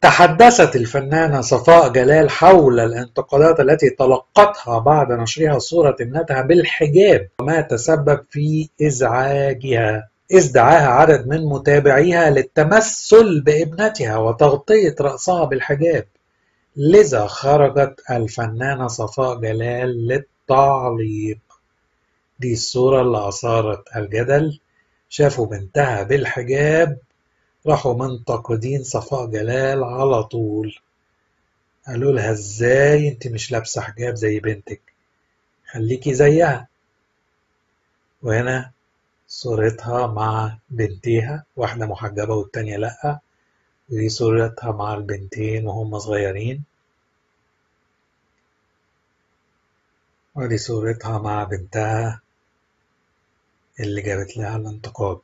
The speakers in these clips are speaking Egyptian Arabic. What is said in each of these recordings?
تحدثت الفنانة صفاء جلال حول الانتقادات التي تلقتها بعد نشرها صورة ابنتها بالحجاب وما تسبب في إزعاجها إذ دعاها عدد من متابعيها للتمثل بابنتها وتغطية رأسها بالحجاب لذا خرجت الفنانة صفاء جلال للتعليق دي الصورة اللي أثارت الجدل شافوا بنتها بالحجاب راحوا منتقدين صفاء جلال على طول قالوا لها ازاي انت مش لابسه حجاب زي بنتك خليكي زيها وهنا صورتها مع بنتيها واحدة محجبة والتانية لأ ودي صورتها مع البنتين وهم صغيرين ودي صورتها مع بنتها اللي جابت لها الانتقاد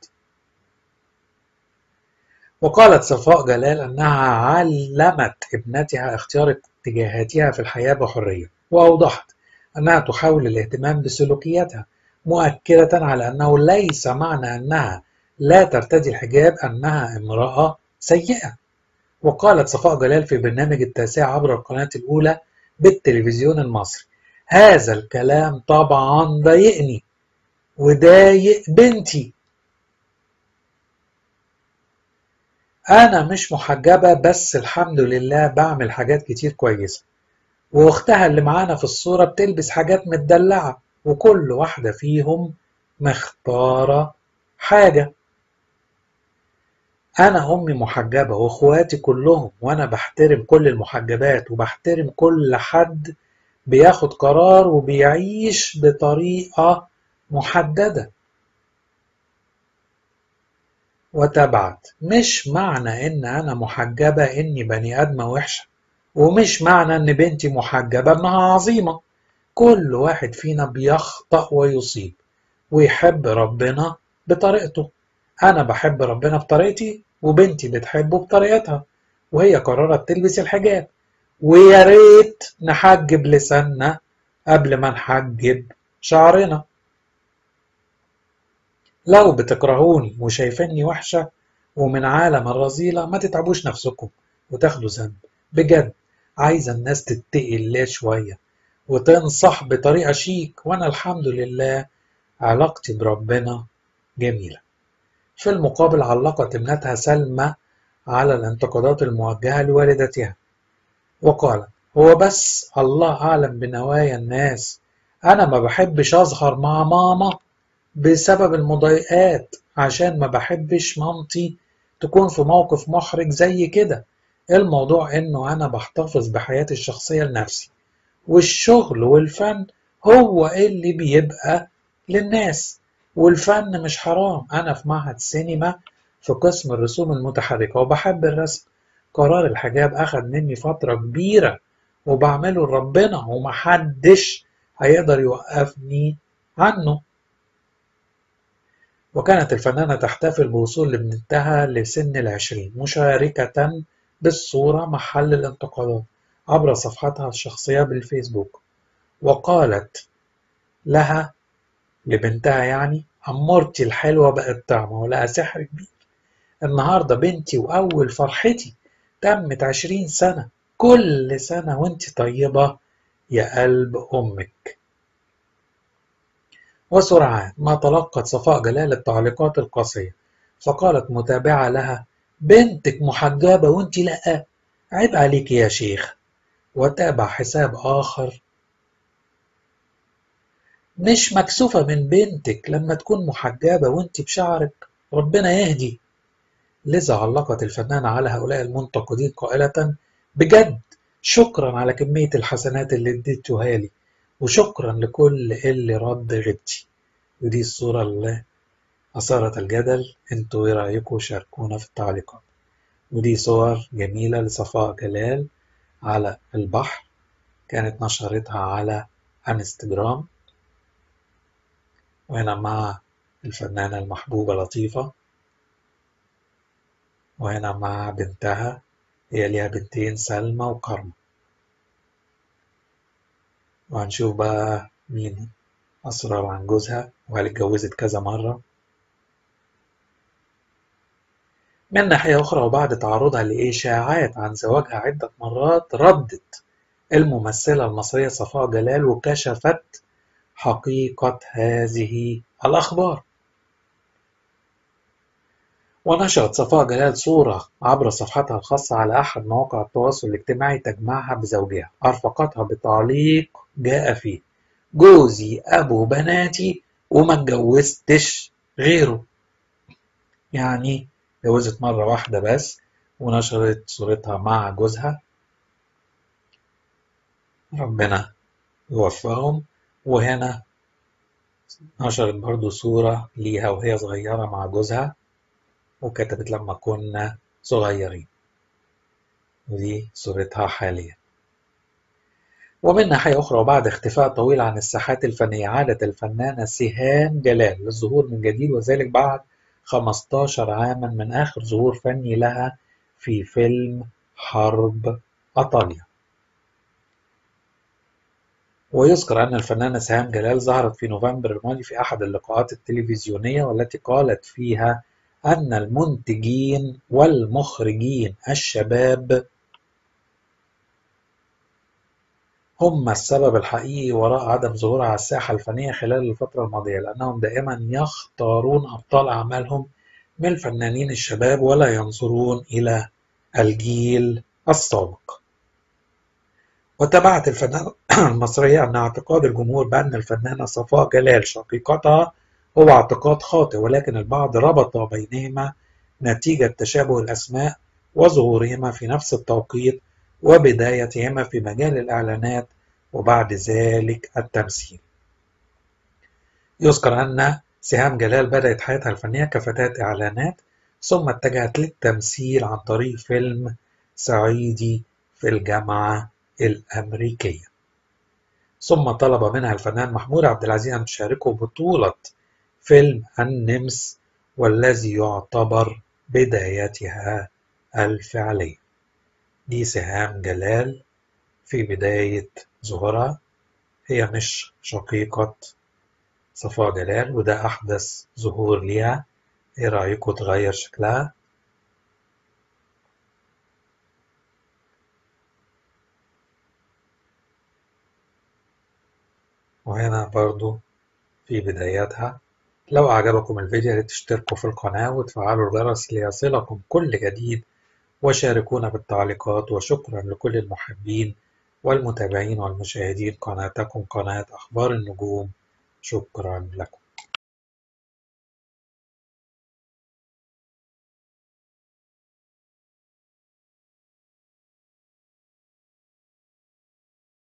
وقالت صفاء جلال أنها علمت ابنتها اختيار اتجاهاتها في الحياة بحرية وأوضحت أنها تحاول الاهتمام بسلوكياتها مؤكدة على أنه ليس معنى أنها لا ترتدي الحجاب أنها امرأة سيئة وقالت صفاء جلال في برنامج التاسع عبر القناة الأولى بالتلفزيون المصري هذا الكلام طبعا ضايقني وضايق بنتي أنا مش محجبة بس الحمد لله بعمل حاجات كتير كويسة وأختها اللي معانا في الصورة بتلبس حاجات متدلعة وكل واحدة فيهم مختارة حاجة أنا أمي محجبة وإخواتي كلهم وأنا بحترم كل المحجبات وبحترم كل حد بياخد قرار وبيعيش بطريقة محددة وتبعت مش معنى ان انا محجبة اني بني ادمة وحشة ومش معنى ان بنتي محجبة انها عظيمة كل واحد فينا بيخطأ ويصيب ويحب ربنا بطريقته انا بحب ربنا بطريقتي وبنتي بتحبه بطريقتها وهي قررت تلبس الحجاب ويا ريت نحجب لساننا قبل ما نحجب شعرنا لو بتكرهوني وشايفيني وحشة ومن عالم الرذيلة ما تتعبوش نفسكم وتاخدوا ذنب بجد عايزة الناس تتقي الله شوية وتنصح بطريقة شيك وأنا الحمد لله علاقتي بربنا جميلة في المقابل علقت ابنتها سلمى على الانتقادات الموجهة لوالدتها وقالت هو بس الله أعلم بنوايا الناس أنا ما بحبش أظهر مع ماما بسبب المضايقات عشان ما بحبش مامتي تكون في موقف محرج زي كده الموضوع انه انا بحتفظ بحياتي الشخصية لنفسي والشغل والفن هو اللي بيبقى للناس والفن مش حرام انا في معهد سينما في قسم الرسوم المتحركة وبحب الرسم قرار الحجاب اخد مني فترة كبيرة وبعمله لربنا ومحدش هيقدر يوقفني عنه وكانت الفنانة تحتفل بوصول ابنتها لسن العشرين مشاركة بالصورة محل الانتقادات عبر صفحتها الشخصية بالفيسبوك وقالت لها لبنتها يعني أمورتي الحلوة بقت طعمة ولا سحر كبير النهاردة بنتي وأول فرحتي تمت عشرين سنة كل سنة وانت طيبة يا قلب أمك وسرعان ما تلقت صفاء جلال التعليقات القاسية فقالت متابعة لها بنتك محجبة وانت لأ عيب عليك يا شيخ وتابع حساب آخر مش مكسوفة من بنتك لما تكون محجبة وانت بشعرك ربنا يهدي لذا علقت الفنانة على هؤلاء المنتقدين قائلة بجد شكرا على كمية الحسنات اللي اديتوها لي وشكرا لكل اللي رد غيبتي ودي الصورة اللي أثارت الجدل انتوا ايه رأيكم شاركونا في التعليقات ودي صور جميلة لصفاء جلال على البحر كانت نشرتها على انستجرام وهنا مع الفنانة المحبوبة لطيفة وهنا مع بنتها هي ليها بنتين سلمى وكرمة وهنشوف بقى مين أسرار عن جوزها وهل اتجوزت كذا مرة من ناحية أخرى وبعد تعرضها لإشاعات عن زواجها عدة مرات ردت الممثلة المصرية صفاء جلال وكشفت حقيقة هذه الأخبار ونشرت صفاء جلال صورة عبر صفحتها الخاصة على أحد مواقع التواصل الاجتماعي تجمعها بزوجها أرفقتها بتعليق جاء فيه جوزي أبو بناتي وما اتجوزتش غيره يعني اتجوزت مرة واحدة بس ونشرت صورتها مع جوزها ربنا يوفقهم وهنا نشرت برضو صورة ليها وهي صغيرة مع جوزها وكتبت لما كنا صغيرين ودي صورتها حاليا ومن ناحية أخرى وبعد اختفاء طويل عن الساحات الفنية عادت الفنانة سهام جلال للظهور من جديد وذلك بعد 15 عاما من آخر ظهور فني لها في فيلم حرب إيطاليا ويذكر أن الفنانة سهام جلال ظهرت في نوفمبر الماضي في أحد اللقاءات التلفزيونية والتي قالت فيها أن المنتجين والمخرجين الشباب هم السبب الحقيقي وراء عدم ظهورها على الساحة الفنية خلال الفترة الماضية لأنهم دائما يختارون أبطال أعمالهم من الفنانين الشباب ولا ينظرون إلى الجيل السابق وتبعت الفنانة المصرية أن اعتقاد الجمهور بأن الفنانة صفاء جلال شقيقتها هو اعتقاد خاطئ ولكن البعض ربط بينهما نتيجة تشابه الأسماء وظهورهما في نفس التوقيت وبدايتهما في مجال الإعلانات وبعد ذلك التمثيل يذكر أن سهام جلال بدأت حياتها الفنية كفتاة إعلانات ثم اتجهت للتمثيل عن طريق فيلم صعيدي في الجامعة الأمريكية ثم طلب منها الفنان محمود عبد العزيز أن تشاركه بطولة فيلم النمس والذي يعتبر بدايتها الفعلية دي سهام جلال في بداية ظهورها هي مش شقيقة صفاء جلال وده أحدث ظهور ليها إيه رأيكم تغير شكلها؟ وهنا برضو في بداياتها لو أعجبكم الفيديو ياريت تشتركوا في القناة وتفعلوا الجرس ليصلكم كل جديد وشاركونا بالتعليقات وشكرا لكل المحبين والمتابعين والمشاهدين قناتكم قناة أخبار النجوم شكرا لكم